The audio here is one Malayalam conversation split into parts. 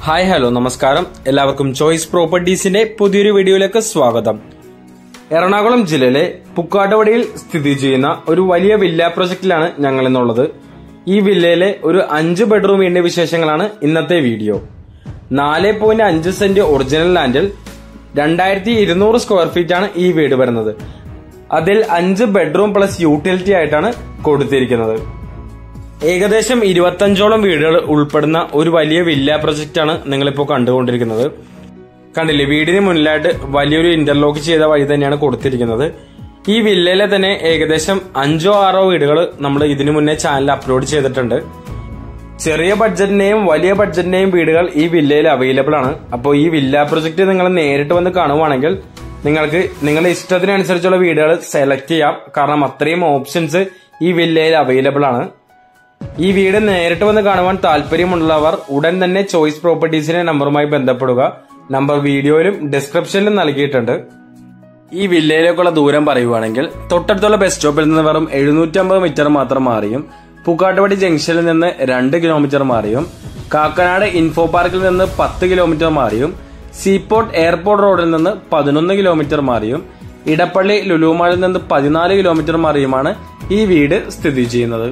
ഹായ് ഹലോ നമസ്കാരം എല്ലാവർക്കും ചോയ്സ് പ്രോപ്പർട്ടീസിന്റെ പുതിയൊരു വീഡിയോയിലേക്ക് സ്വാഗതം എറണാകുളം ജില്ലയിലെ പുക്കാട്ടുപടിയിൽ സ്ഥിതി ചെയ്യുന്ന ഒരു വലിയ വില്ല പ്രൊജക്റ്റിലാണ് ഞങ്ങൾ ഇന്നുള്ളത് ഈ വില്ലയിലെ ഒരു അഞ്ച് ബെഡ്റൂം വീടിന്റെ വിശേഷങ്ങളാണ് ഇന്നത്തെ വീഡിയോ നാല് പോയിന്റ് അഞ്ച് സെന്റ് ഒറിജിനൽ ലാൻഡിൽ രണ്ടായിരത്തി ഇരുന്നൂറ് സ്ക്വയർ ഫീറ്റ് ആണ് ഈ വീട് വരുന്നത് അതിൽ അഞ്ച് ബെഡ്റൂം പ്ലസ് യൂട്ടിലിറ്റി ആയിട്ടാണ് കൊടുത്തിരിക്കുന്നത് ഏകദേശം ഇരുപത്തഞ്ചോളം വീടുകൾ ഉൾപ്പെടുന്ന ഒരു വലിയ വില്ല പ്രൊജക്റ്റ് ആണ് നിങ്ങളിപ്പോൾ കണ്ടുകൊണ്ടിരിക്കുന്നത് കണ്ടില്ലേ വീടിന് മുന്നിലായിട്ട് വലിയൊരു ഇന്റർലോക്ക് ചെയ്ത വഴി തന്നെയാണ് കൊടുത്തിരിക്കുന്നത് ഈ വില്ലയിലെ തന്നെ ഏകദേശം അഞ്ചോ ആറോ വീടുകൾ നമ്മൾ ഇതിനു മുന്നേ ചാനൽ അപ്ലോഡ് ചെയ്തിട്ടുണ്ട് ചെറിയ ബഡ്ജറ്റിന്റെയും വലിയ ബഡ്ജറ്റിന്റെയും വീടുകൾ ഈ വില്ലയിൽ അവൈലബിൾ ആണ് അപ്പോൾ ഈ വില്ല പ്രൊജക്ട് നിങ്ങൾ നേരിട്ട് വന്ന് കാണുവാണെങ്കിൽ നിങ്ങൾക്ക് നിങ്ങളുടെ ഇഷ്ടത്തിനനുസരിച്ചുള്ള വീടുകൾ സെലക്ട് ചെയ്യാം കാരണം അത്രയും ഓപ്ഷൻസ് ഈ വില്ലയിൽ അവൈലബിൾ ആണ് ഈ വീട് നേരിട്ട് വന്ന് കാണുവാൻ താല്പര്യമുള്ളവർ ഉടൻ തന്നെ ചോയ്സ് പ്രോപ്പർട്ടീസിന്റെ നമ്പറുമായി ബന്ധപ്പെടുക നമ്പർ വീഡിയോയിലും ഡിസ്ക്രിപ്ഷനിലും നൽകിയിട്ടുണ്ട് ഈ വില്ലയിലേക്കുള്ള ദൂരം പറയുവാണെങ്കിൽ തൊട്ടടുത്തുള്ള ബസ് സ്റ്റോപ്പിൽ നിന്ന് വെറും എഴുന്നൂറ്റമ്പത് മീറ്റർ മാത്രം മാറിയും പൂക്കാട്ടുപടി ജംഗ്ഷനിൽ നിന്ന് രണ്ട് കിലോമീറ്റർ മാറിയും കാക്കനാട് ഇൻഫോ പാർക്കിൽ നിന്ന് പത്ത് കിലോമീറ്റർ മാറിയും സീപോർട്ട് എയർപോർട്ട് റോഡിൽ നിന്ന് പതിനൊന്ന് കിലോമീറ്റർ മാറിയും ഇടപ്പള്ളി ലുലുമാളിൽ നിന്ന് പതിനാല് കിലോമീറ്റർ മാറിയുമാണ് ഈ വീട് സ്ഥിതി ചെയ്യുന്നത്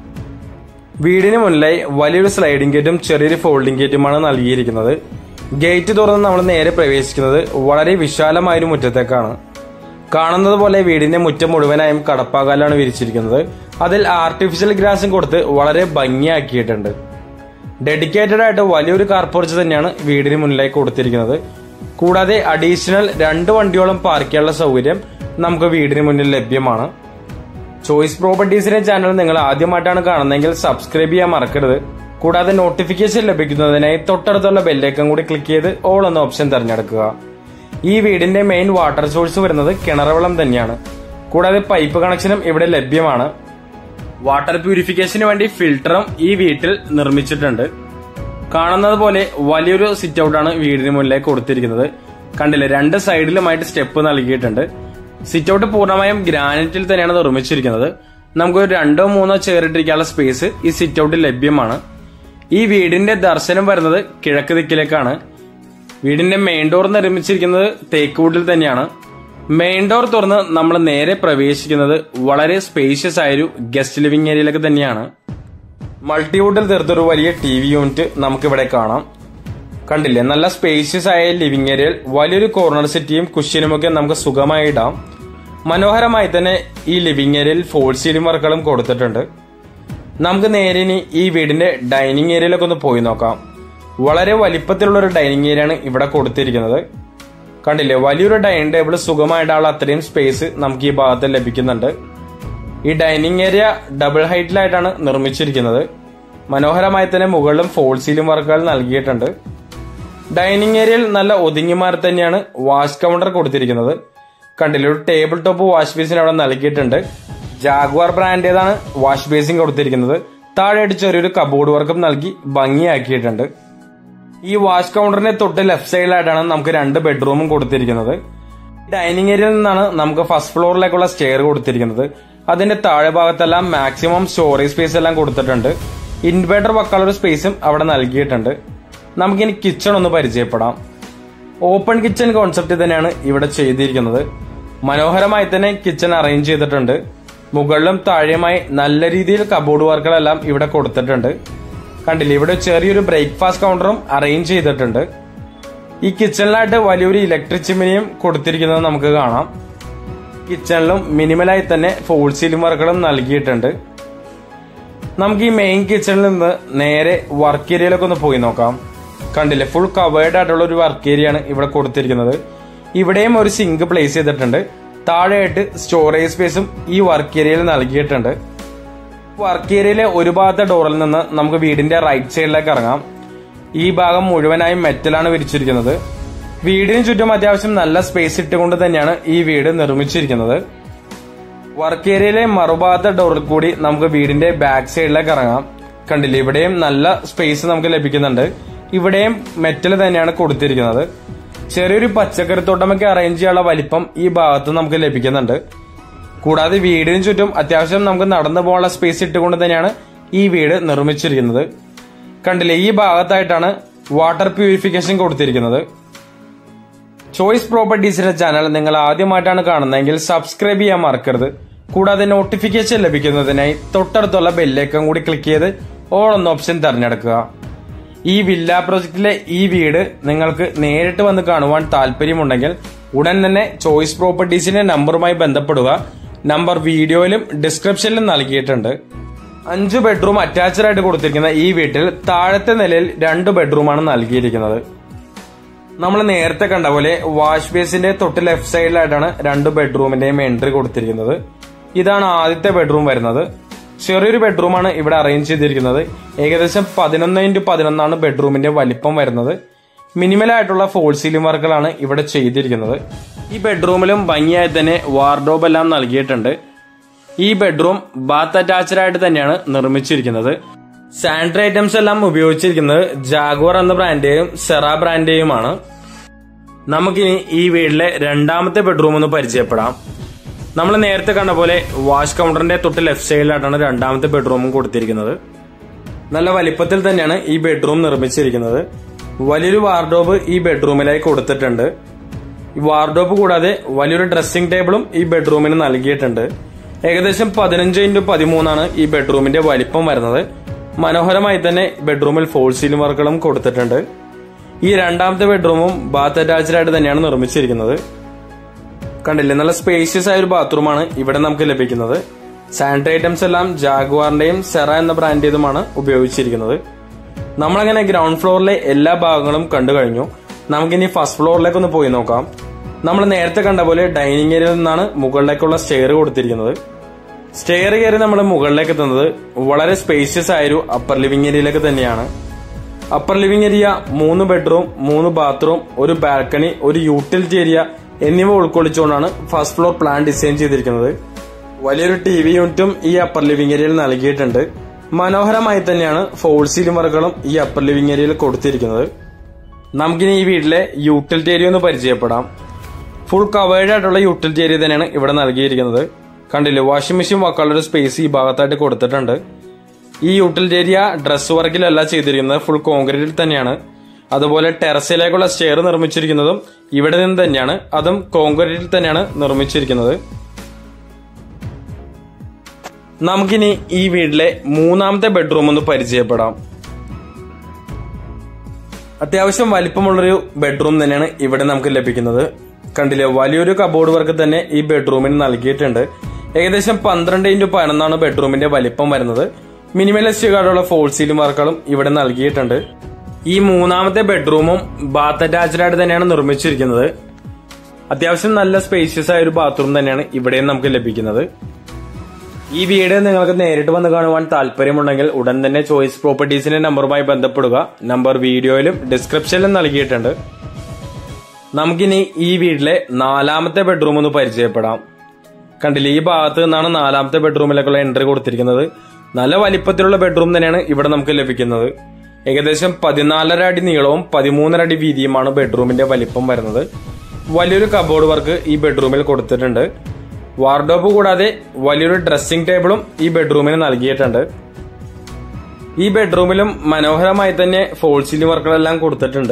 വീടിന് മുന്നിലായി വലിയൊരു സ്ലൈഡിംഗ് ഗേറ്റും ചെറിയൊരു ഫോൾഡിംഗ് ഗേറ്റുമാണ് നൽകിയിരിക്കുന്നത് ഗേറ്റ് തുറന്ന് നമ്മൾ നേരെ പ്രവേശിക്കുന്നത് വളരെ വിശാലമായൊരു മുറ്റത്തേക്കാണ് കാണുന്നത് പോലെ വീടിന്റെ മുറ്റം മുഴുവനായും കടപ്പാകാലാണ് വിരിച്ചിരിക്കുന്നത് അതിൽ ആർട്ടിഫിഷ്യൽ ഗ്രാസും കൊടുത്ത് വളരെ ഭംഗിയാക്കിയിട്ടുണ്ട് ഡെഡിക്കേറ്റഡ് ആയിട്ട് വലിയൊരു കാർ പോർച്ച് തന്നെയാണ് വീടിന് മുന്നിലായി കൊടുത്തിരിക്കുന്നത് കൂടാതെ അഡീഷണൽ രണ്ട് വണ്ടിയോളം പാർക്ക് ചെയ്യാനുള്ള സൗകര്യം നമുക്ക് വീടിന് മുന്നിൽ ലഭ്യമാണ് ചോയ്സ് പ്രോപ്പർട്ടീസിന്റെ ചാനൽ നിങ്ങൾ ആദ്യമായിട്ടാണ് കാണുന്നതെങ്കിൽ സബ്സ്ക്രൈബ് ചെയ്യാൻ മറക്കരുത് കൂടാതെ നോട്ടിഫിക്കേഷൻ ലഭിക്കുന്നതിനായി തൊട്ടടുത്തുള്ള ബെല്ലേക്കം കൂടി ക്ലിക്ക് ചെയ്ത് ഓൾ എന്ന ഓപ്ഷൻ തിരഞ്ഞെടുക്കുക ഈ വീടിന്റെ മെയിൻ വാട്ടർ സോഴ്സ് വരുന്നത് കിണറവെള്ളം തന്നെയാണ് കൂടാതെ പൈപ്പ് കണക്ഷനും ഇവിടെ ലഭ്യമാണ് വാട്ടർ പ്യൂരിഫിക്കേഷന് വേണ്ടി ഫിൽട്ടറും ഈ വീട്ടിൽ നിർമ്മിച്ചിട്ടുണ്ട് കാണുന്നത് പോലെ വലിയൊരു സിറ്റ് ഔട്ടാണ് വീടിന് മുന്നിലേക്ക് കൊടുത്തിരിക്കുന്നത് കണ്ടില്ലേ രണ്ട് സൈഡിലുമായിട്ട് സ്റ്റെപ്പ് നൽകിയിട്ടുണ്ട് സിറ്റ് ഔട്ട് പൂർണ്ണമായും ഗ്രാനൈറ്റിൽ തന്നെയാണ് നിർമ്മിച്ചിരിക്കുന്നത് നമുക്ക് ഒരു രണ്ടോ മൂന്നോ ചേറിട്ടിരിക്കാനുള്ള സ്പേസ് ഈ സിറ്റ് ഔട്ടിൽ ലഭ്യമാണ് ഈ വീടിന്റെ ദർശനം വരുന്നത് കിഴക്ക് ദിക്കിലേക്കാണ് വീടിന്റെ മെയിൻ ഡോർ നിർമ്മിച്ചിരിക്കുന്നത് തേക്കുവൂട്ടിൽ തന്നെയാണ് മെയിൻ ഡോർ തുറന്ന് നമ്മൾ നേരെ പ്രവേശിക്കുന്നത് വളരെ സ്പേഷ്യസ് ആയൊരു ഗസ്റ്റ് ലിവിംഗ് ഏരിയയിലേക്ക് തന്നെയാണ് മൾട്ടിവുഡിൽ തീർത്തൊരു വലിയ ടി വി യൂണിറ്റ് നമുക്കിവിടെ കാണാം കണ്ടില്ലേ നല്ല സ്പേഷ്യസ് ആയ ലിവിംഗ് ഏരിയയിൽ വലിയൊരു കോർണർ സെറ്റിയും കുഷ്യനുമൊക്കെ നമുക്ക് സുഖമായി ഇടാം മനോഹരമായി തന്നെ ഈ ലിവിംഗ് ഏരിയയിൽ ഫോൾ സീലിംഗ് വർക്കുകളും കൊടുത്തിട്ടുണ്ട് നമുക്ക് നേരെ ഇനി ഈ വീടിന്റെ ഡൈനിങ് ഏരിയയിലൊക്കെ ഒന്ന് പോയി നോക്കാം വളരെ വലിപ്പത്തിലുള്ള ഒരു ഡൈനിങ് ഏരിയ ആണ് ഇവിടെ കൊടുത്തിരിക്കുന്നത് കണ്ടില്ലേ വലിയൊരു ഡൈനിങ് ടേബിൾ സുഖമായിട്ടാണ് അത്രയും സ്പേസ് നമുക്ക് ഈ ഭാഗത്ത് ലഭിക്കുന്നുണ്ട് ഈ ഡൈനിങ് ഏരിയ ഡബിൾ ഹൈറ്റിലായിട്ടാണ് നിർമ്മിച്ചിരിക്കുന്നത് മനോഹരമായി തന്നെ മുകളിലും ഫോൾ സീലിംഗ് വർക്കുകൾ നൽകിയിട്ടുണ്ട് ഡൈനിങ് ഏരിയയിൽ നല്ല ഒതുങ്ങിമാർ തന്നെയാണ് വാഷ് കൗണ്ടർ കൊടുത്തിരിക്കുന്നത് കണ്ടില്ലേ ഒരു ടേബിൾ ടോപ്പ് വാഷ് ബേസിൻ അവിടെ നൽകിയിട്ടുണ്ട് ജാഗ്വാർ ബ്രാൻഡേതാണ് വാഷ് ബേസിൻ കൊടുത്തിരിക്കുന്നത് താഴെയായിട്ട് ചെറിയൊരു കബോർഡ് വർക്കും നൽകി ഭംഗിയാക്കിയിട്ടുണ്ട് ഈ വാഷ് കൗണ്ടറിന്റെ തൊട്ട് ലെഫ്റ്റ് സൈഡിലായിട്ടാണ് നമുക്ക് രണ്ട് ബെഡ്റൂമും കൊടുത്തിരിക്കുന്നത് ഡൈനിങ് ഏരിയയിൽ നിന്നാണ് നമുക്ക് ഫസ്റ്റ് ഫ്ലോറിലേക്കുള്ള സ്റ്റെയർ കൊടുത്തിരിക്കുന്നത് അതിന്റെ താഴെ ഭാഗത്തെല്ലാം മാക്സിമം സ്റ്റോറേജ് സ്പേസ് എല്ലാം കൊടുത്തിട്ടുണ്ട് ഇൻവേർട്ടർ വെക്കാനുള്ള സ്പേസും അവിടെ നൽകിയിട്ടുണ്ട് നമുക്കിനി കിച്ചൺ ഒന്ന് പരിചയപ്പെടാം ഓപ്പൺ കിച്ചൺ കോൺസെപ്റ്റ് തന്നെയാണ് ഇവിടെ ചെയ്തിരിക്കുന്നത് മനോഹരമായി തന്നെ കിച്ചൺ അറേഞ്ച് ചെയ്തിട്ടുണ്ട് മുകളിലും താഴെയുമായി നല്ല രീതിയിൽ കബോർഡ് വർക്കുകളെല്ലാം ഇവിടെ കൊടുത്തിട്ടുണ്ട് കണ്ടില്ലേ ഇവിടെ ചെറിയൊരു ബ്രേക്ക്ഫാസ്റ്റ് കൗണ്ടറും അറേഞ്ച് ചെയ്തിട്ടുണ്ട് ഈ കിച്ചണിലായിട്ട് വലിയൊരു ഇലക്ട്രിക് ചിമ്മിനിയും കൊടുത്തിരിക്കുന്നത് നമുക്ക് കാണാം കിച്ചണിലും മിനിമലായി തന്നെ ഫോൾ സീലിംഗ് വർക്കുകളും നൽകിയിട്ടുണ്ട് നമുക്ക് ഈ മെയിൻ കിച്ചണിൽ നിന്ന് നേരെ വർക്ക് ഏരിയയിലൊക്കെ ഒന്ന് പോയി നോക്കാം കണ്ടില്ലേ ഫുൾ കവേർഡ് ആയിട്ടുള്ള ഒരു വർക്ക് ഏരിയ ആണ് ഇവിടെ കൊടുത്തിരിക്കുന്നത് ഇവിടെയും ഒരു സിങ്ക് പ്ലേസ് ചെയ്തിട്ടുണ്ട് താഴെയായിട്ട് സ്റ്റോറേജ് സ്പേസും ഈ വർക്ക് ഏരിയയിൽ നൽകിയിട്ടുണ്ട് വർക്ക് ഏരിയയിലെ ഒരു ഭാഗത്തെ ഡോറിൽ നിന്ന് നമുക്ക് വീടിന്റെ റൈറ്റ് സൈഡിലേക്ക് ഇറങ്ങാം ഈ ഭാഗം മുഴുവനായും മെറ്റലാണ് വിരിച്ചിരിക്കുന്നത് വീടിന് ചുറ്റും അത്യാവശ്യം നല്ല സ്പേസ് ഇട്ടുകൊണ്ട് തന്നെയാണ് ഈ വീട് നിർമ്മിച്ചിരിക്കുന്നത് വർക്ക് ഏരിയയിലെ മറുഭാഗത്തെ ഡോറിൽ കൂടി നമുക്ക് വീടിന്റെ ബാക്ക് സൈഡിലേക്ക് ഇറങ്ങാം കണ്ടില്ലേ ഇവിടെയും നല്ല സ്പേസ് നമുക്ക് ലഭിക്കുന്നുണ്ട് ഇവിടെയും മെറ്റൽ തന്നെയാണ് കൊടുത്തിരിക്കുന്നത് ചെറിയൊരു പച്ചക്കറി തോട്ടമൊക്കെ അറേഞ്ച് ചെയ്യാനുള്ള വലിപ്പം ഈ ഭാഗത്ത് നമുക്ക് ലഭിക്കുന്നുണ്ട് കൂടാതെ വീടിന് ചുറ്റും അത്യാവശ്യം നമുക്ക് നടന്നു പോകാനുള്ള സ്പേസ് ഇട്ടുകൊണ്ട് തന്നെയാണ് ഈ വീട് നിർമ്മിച്ചിരിക്കുന്നത് കണ്ടില്ലേ ഈ ഭാഗത്തായിട്ടാണ് വാട്ടർ പ്യൂരിഫിക്കേഷൻ കൊടുത്തിരിക്കുന്നത് ചോയ്സ് പ്രോപ്പർട്ടീസിന്റെ ചാനൽ നിങ്ങൾ ആദ്യമായിട്ടാണ് കാണുന്നതെങ്കിൽ സബ്സ്ക്രൈബ് ചെയ്യാൻ മറക്കരുത് കൂടാതെ നോട്ടിഫിക്കേഷൻ ലഭിക്കുന്നതിനായി തൊട്ടടുത്തുള്ള ബെല്ലേക്കം കൂടി ക്ലിക്ക് ചെയ്ത് ഓൾ എന്ന ഓപ്ഷൻ തിരഞ്ഞെടുക്കുക ഈ വില്ല പ്രൊജക്റ്റിലെ ഈ വീട് നിങ്ങൾക്ക് നേരിട്ട് വന്ന് കാണുവാൻ താല്പര്യമുണ്ടെങ്കിൽ ഉടൻ തന്നെ ചോയ്സ് പ്രോപ്പർട്ടീസിന്റെ നമ്പറുമായി ബന്ധപ്പെടുക നമ്പർ വീഡിയോയിലും ഡിസ്ക്രിപ്ഷനിലും നൽകിയിട്ടുണ്ട് അഞ്ച് ബെഡ്റൂം അറ്റാച്ച്ഡ് ആയിട്ട് കൊടുത്തിരിക്കുന്ന ഈ വീട്ടിൽ താഴത്തെ നിലയിൽ രണ്ട് ബെഡ്റൂമാണ് നൽകിയിരിക്കുന്നത് നമ്മൾ നേരത്തെ കണ്ട പോലെ വാഷ് ബേസിന്റെ തൊട്ട് ലെഫ്റ്റ് സൈഡിലായിട്ടാണ് രണ്ട് ബെഡ്റൂമിന്റെയും എൻട്രി കൊടുത്തിരിക്കുന്നത് ഇതാണ് ആദ്യത്തെ ബെഡ്റൂം വരുന്നത് ചെറിയൊരു ബെഡ്റൂമാണ് ഇവിടെ അറേഞ്ച് ചെയ്തിരിക്കുന്നത് ഏകദേശം പതിനൊന്ന് ഇൻറ്റു പതിനൊന്നാണ് ബെഡ്റൂമിന്റെ വലിപ്പം വരുന്നത് മിനിമൽ ആയിട്ടുള്ള ഫോൾ സീലിംഗ് വർക്കുകളാണ് ഇവിടെ ചെയ്തിരിക്കുന്നത് ഈ ബെഡ്റൂമിലും ഭംഗിയായി തന്നെ വാർഡോബ് എല്ലാം നൽകിയിട്ടുണ്ട് ഈ ബെഡ്റൂം ബാത്ത് അറ്റാച്ച്ഡ് ആയിട്ട് തന്നെയാണ് നിർമ്മിച്ചിരിക്കുന്നത് സാനിറ്ററി ഐറ്റംസ് എല്ലാം ഉപയോഗിച്ചിരിക്കുന്നത് ജാഗോർ എന്ന ബ്രാൻഡേയും സെറ ബ്രാൻഡേയുമാണ് നമുക്കിനി ഈ വീട്ടിലെ രണ്ടാമത്തെ ബെഡ്റൂം ഒന്ന് പരിചയപ്പെടാം നമ്മൾ നേരത്തെ കണ്ട പോലെ വാഷ് കൗണ്ടറിന്റെ തൊട്ട് ലെഫ്റ്റ് സൈഡിലായിട്ടാണ് രണ്ടാമത്തെ ബെഡ്റൂമും കൊടുത്തിരിക്കുന്നത് നല്ല വലിപ്പത്തിൽ തന്നെയാണ് ഈ ബെഡ്റൂം നിർമ്മിച്ചിരിക്കുന്നത് വലിയൊരു വാർഡോബ് ഈ ബെഡ്റൂമിലായി കൊടുത്തിട്ടുണ്ട് ഈ വാർഡോബ് കൂടാതെ വലിയൊരു ഡ്രസ്സിംഗ് ടേബിളും ഈ ബെഡ്റൂമിന് നൽകിയിട്ടുണ്ട് ഏകദേശം പതിനഞ്ച് ഇൻറ്റു പതിമൂന്നാണ് ഈ ബെഡ്റൂമിന്റെ വലിപ്പം വരുന്നത് മനോഹരമായി തന്നെ ബെഡ്റൂമിൽ ഫോൾ സീലിംഗ് വർക്കുകളും കൊടുത്തിട്ടുണ്ട് ഈ രണ്ടാമത്തെ ബെഡ്റൂമും ബാത്ത് അറ്റാച്ച്ഡ് ആയിട്ട് തന്നെയാണ് നിർമ്മിച്ചിരിക്കുന്നത് കണ്ടില്ലേ നല്ല സ്പേഷ്യസ് ആയ ഒരു ബാത്റൂമാണ് ഇവിടെ നമുക്ക് ലഭിക്കുന്നത് സാനിറ്ററി ഐറ്റംസ് എല്ലാം ജാഗ്വാറിന്റെയും സെറ എന്ന ബ്രാൻഡേതുമാണ് ഉപയോഗിച്ചിരിക്കുന്നത് നമ്മളങ്ങനെ ഗ്രൗണ്ട് ഫ്ലോറിലെ എല്ലാ ഭാഗങ്ങളും കണ്ടു കഴിഞ്ഞു നമുക്കിനി ഫസ്റ്റ് ഫ്ലോറിലേക്ക് ഒന്ന് പോയി നോക്കാം നമ്മൾ നേരത്തെ കണ്ട പോലെ ഡൈനിങ് ഏരിയയിൽ നിന്നാണ് മുകളിലേക്കുള്ള സ്റ്റെയർ കൊടുത്തിരിക്കുന്നത് സ്റ്റെയർ കയറി നമ്മൾ മുകളിലേക്ക് എത്തുന്നത് വളരെ സ്പേഷ്യസ് ആയൊരു അപ്പർ ലിവിംഗ് ഏരിയയിലേക്ക് തന്നെയാണ് അപ്പർ ലിവിംഗ് ഏരിയ മൂന്ന് ബെഡ്റൂം മൂന്ന് ബാത്റൂം ഒരു ബാൽക്കണി ഒരു യൂട്ടിലിറ്റി ഏരിയ എന്നിവ ഉൾക്കൊള്ളിച്ചുകൊണ്ടാണ് ഫസ്റ്റ് ഫ്ലോർ പ്ലാൻ ഡിസൈൻ ചെയ്തിരിക്കുന്നത് വലിയൊരു ടി വി യൂണിറ്റും ഈ അപ്പർ ലിവിംഗ് ഏരിയയിൽ നൽകിയിട്ടുണ്ട് മനോഹരമായി തന്നെയാണ് ഫോൾ സീലിംഗ് വർക്കുകളും ഈ അപ്പർ ലിവിംഗ് ഏരിയയിൽ കൊടുത്തിരിക്കുന്നത് നമുക്കിനി ഈ വീട്ടിലെ യൂട്ടിലിറ്റി ഏരിയ ഒന്ന് പരിചയപ്പെടാം ഫുൾ കവേർഡ് ആയിട്ടുള്ള യൂട്ടിലിറ്റി ഏരിയ തന്നെയാണ് ഇവിടെ നൽകിയിരിക്കുന്നത് കണ്ടില്ലേ വാഷിംഗ് മെഷീൻ വെക്കാനുള്ള സ്പേസ് ഈ ഭാഗത്തായിട്ട് കൊടുത്തിട്ടുണ്ട് ഈ യൂട്ടിലിറ്റി ഏരിയ ഡ്രസ് വർക്കിലല്ല ചെയ്തിരിക്കുന്നത് ഫുൾ കോൺക്രീറ്റിൽ തന്നെയാണ് അതുപോലെ ടെറസിലേക്കുള്ള സ്റ്റെയർ നിർമ്മിച്ചിരിക്കുന്നതും ഇവിടെ നിന്ന് തന്നെയാണ് അതും കോൺക്രീറ്റിൽ തന്നെയാണ് നിർമ്മിച്ചിരിക്കുന്നത് നമുക്കിനി ഈ വീട്ടിലെ മൂന്നാമത്തെ ബെഡ്റൂം ഒന്ന് പരിചയപ്പെടാം അത്യാവശ്യം വലിപ്പമുള്ളൊരു ബെഡ്റൂം തന്നെയാണ് ഇവിടെ നമുക്ക് ലഭിക്കുന്നത് കണ്ടില്ലേ വലിയൊരു കബോർഡ് വർക്ക് തന്നെ ഈ ബെഡ്റൂമിന് നൽകിയിട്ടുണ്ട് ഏകദേശം പന്ത്രണ്ട് ഇൻറ്റു പതിനൊന്നാണ് ബെഡ്റൂമിന്റെ വലിപ്പം വരുന്നത് മിനിമലിസ്റ്റ് കാർഡുള്ള ഫോൾ സീലിംഗ് വർക്കുകളും ഇവിടെ നൽകിയിട്ടുണ്ട് ഈ മൂന്നാമത്തെ ബെഡ്റൂമും ബാത്ത് അറ്റാച്ച്ഡ് ആയിട്ട് തന്നെയാണ് നിർമ്മിച്ചിരിക്കുന്നത് അത്യാവശ്യം നല്ല സ്പേഷ്യസ് ആയ ഒരു ബാത്റൂം തന്നെയാണ് ഇവിടെയും നമുക്ക് ലഭിക്കുന്നത് ഈ വീട് നിങ്ങൾക്ക് നേരിട്ട് വന്ന് കാണുവാൻ താല്പര്യമുണ്ടെങ്കിൽ ഉടൻ തന്നെ ചോയ്സ് പ്രോപ്പർട്ടീസിന്റെ നമ്പറുമായി ബന്ധപ്പെടുക നമ്പർ വീഡിയോയിലും ഡിസ്ക്രിപ്ഷനിലും നൽകിയിട്ടുണ്ട് നമുക്കിനി ഈ വീട്ടിലെ നാലാമത്തെ ബെഡ്റൂം ഒന്ന് പരിചയപ്പെടാം കണ്ടില്ലേ ഈ ഭാഗത്ത് നിന്നാണ് നാലാമത്തെ ബെഡ്റൂമിലേക്കുള്ള എൻട്രി കൊടുത്തിരിക്കുന്നത് നല്ല വലിപ്പത്തിലുള്ള ബെഡ്റൂം തന്നെയാണ് ഇവിടെ നമുക്ക് ലഭിക്കുന്നത് ഏകദേശം പതിനാലര അടി നീളവും പതിമൂന്നര അടി വീതിയുമാണ് ബെഡ്റൂമിന്റെ വലിപ്പം വരുന്നത് വലിയൊരു കബോർഡ് വർക്ക് ഈ ബെഡ്റൂമിൽ കൊടുത്തിട്ടുണ്ട് വാർഡോപ്പ് കൂടാതെ വലിയൊരു ഡ്രസ്സിംഗ് ടേബിളും ഈ ബെഡ്റൂമിന് നൽകിയിട്ടുണ്ട് ഈ ബെഡ്റൂമിലും മനോഹരമായി തന്നെ ഫോൾ സീലിംഗ് വർക്കുകളെല്ലാം കൊടുത്തിട്ടുണ്ട്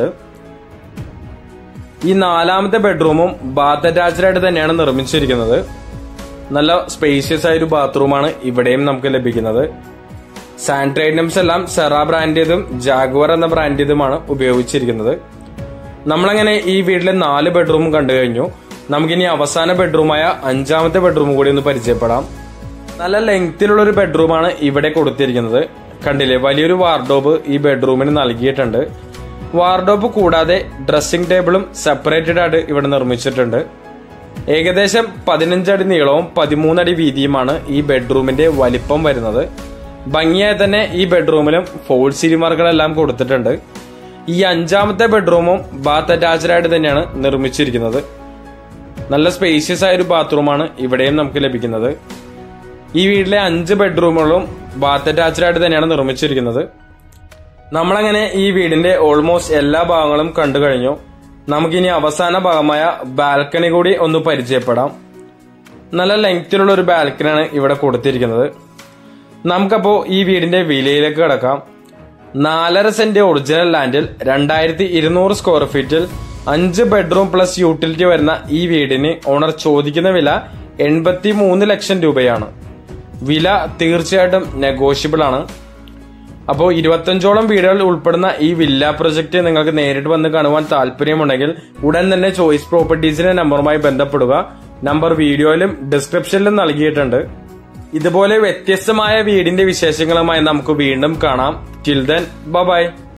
ഈ നാലാമത്തെ ബെഡ്റൂമും ബാത്ത് അറ്റാച്ച്ഡ് ആയിട്ട് തന്നെയാണ് നിർമ്മിച്ചിരിക്കുന്നത് നല്ല സ്പേഷ്യസ് ആയ ഒരു ബാത്റൂമാണ് ഇവിടെയും നമുക്ക് ലഭിക്കുന്നത് സാനിറ്ററി ഐറ്റംസ് എല്ലാം സെറ ബ്രാൻഡേതും ജാഗ്വർ എന്ന ബ്രാൻഡേതുമാണ് ഉപയോഗിച്ചിരിക്കുന്നത് നമ്മളങ്ങനെ ഈ വീട്ടിലെ നാല് ബെഡ്റൂം കണ്ടു കഴിഞ്ഞു നമുക്കിനി അവസാന ബെഡ്റൂമായ അഞ്ചാമത്തെ ബെഡ്റൂം കൂടി ഒന്ന് പരിചയപ്പെടാം നല്ല ലെങ്തിലുള്ള ഒരു ബെഡ്റൂമാണ് ഇവിടെ കൊടുത്തിരിക്കുന്നത് കണ്ടില്ലേ വലിയൊരു വാർഡോബ് ഈ ബെഡ്റൂമിന് നൽകിയിട്ടുണ്ട് വാർഡോബ് കൂടാതെ ഡ്രസ്സിംഗ് ടേബിളും സെപ്പറേറ്റഡ് ആയിട്ട് ഇവിടെ നിർമ്മിച്ചിട്ടുണ്ട് ഏകദേശം പതിനഞ്ചടി നീളവും പതിമൂന്നടി വീതിയുമാണ് ഈ ബെഡ്റൂമിന്റെ വലിപ്പം വരുന്നത് ഭംഗിയായി തന്നെ ഈ ബെഡ്റൂമിലും ഫോൾ സീലിമാർക്കുകളെല്ലാം കൊടുത്തിട്ടുണ്ട് ഈ അഞ്ചാമത്തെ ബെഡ്റൂമും ബാത്ത് അറ്റാച്ച്ഡ് ആയിട്ട് തന്നെയാണ് നിർമ്മിച്ചിരിക്കുന്നത് നല്ല സ്പേഷ്യസ് ആയ ഒരു ബാത്റൂമാണ് ഇവിടെയും നമുക്ക് ലഭിക്കുന്നത് ഈ വീട്ടിലെ അഞ്ച് ബെഡ്റൂമുകളും ബാത്ത് അറ്റാച്ച്ഡ് ആയിട്ട് തന്നെയാണ് നിർമ്മിച്ചിരിക്കുന്നത് നമ്മളങ്ങനെ ഈ വീടിന്റെ ഓൾമോസ്റ്റ് എല്ലാ ഭാഗങ്ങളും കണ്ടു കഴിഞ്ഞു നമുക്കിനി അവസാന ഭാഗമായ ബാൽക്കണി കൂടി ഒന്ന് പരിചയപ്പെടാം നല്ല ലെങ്തിലുള്ള ഒരു ബാൽക്കണിയാണ് ഇവിടെ കൊടുത്തിരിക്കുന്നത് നമുക്കപ്പോ ഈ വീടിന്റെ വിലയിലേക്ക് കിടക്കാം നാലര സെന്റ് ഒറിജിനൽ ലാൻഡിൽ രണ്ടായിരത്തി ഇരുന്നൂറ് സ്ക്വയർ ഫീറ്റിൽ അഞ്ച് ബെഡ്റൂം പ്ലസ് യൂട്ടിലിറ്റി വരുന്ന ഈ വീടിന് ഓണർ ചോദിക്കുന്ന വില എൺപത്തി മൂന്ന് ലക്ഷം രൂപയാണ് വില തീർച്ചയായിട്ടും നെഗോഷ്യബിൾ ആണ് അപ്പോൾ ഇരുപത്തഞ്ചോളം വീടുകൾ ഉൾപ്പെടുന്ന ഈ വില്ല പ്രൊജക്ട് നിങ്ങൾക്ക് നേരിട്ട് വന്ന് കാണുവാൻ താല്പര്യമുണ്ടെങ്കിൽ ഉടൻ തന്നെ ചോയ്സ് പ്രോപ്പർട്ടീസിന്റെ നമ്പറുമായി ബന്ധപ്പെടുക നമ്പർ വീഡിയോയിലും ഡിസ്ക്രിപ്ഷനിലും നൽകിയിട്ടുണ്ട് ഇതുപോലെ വ്യത്യസ്തമായ വീടിന്റെ വിശേഷങ്ങളുമായി നമുക്ക് വീണ്ടും കാണാം ടിൽ ദെൻ ബൈ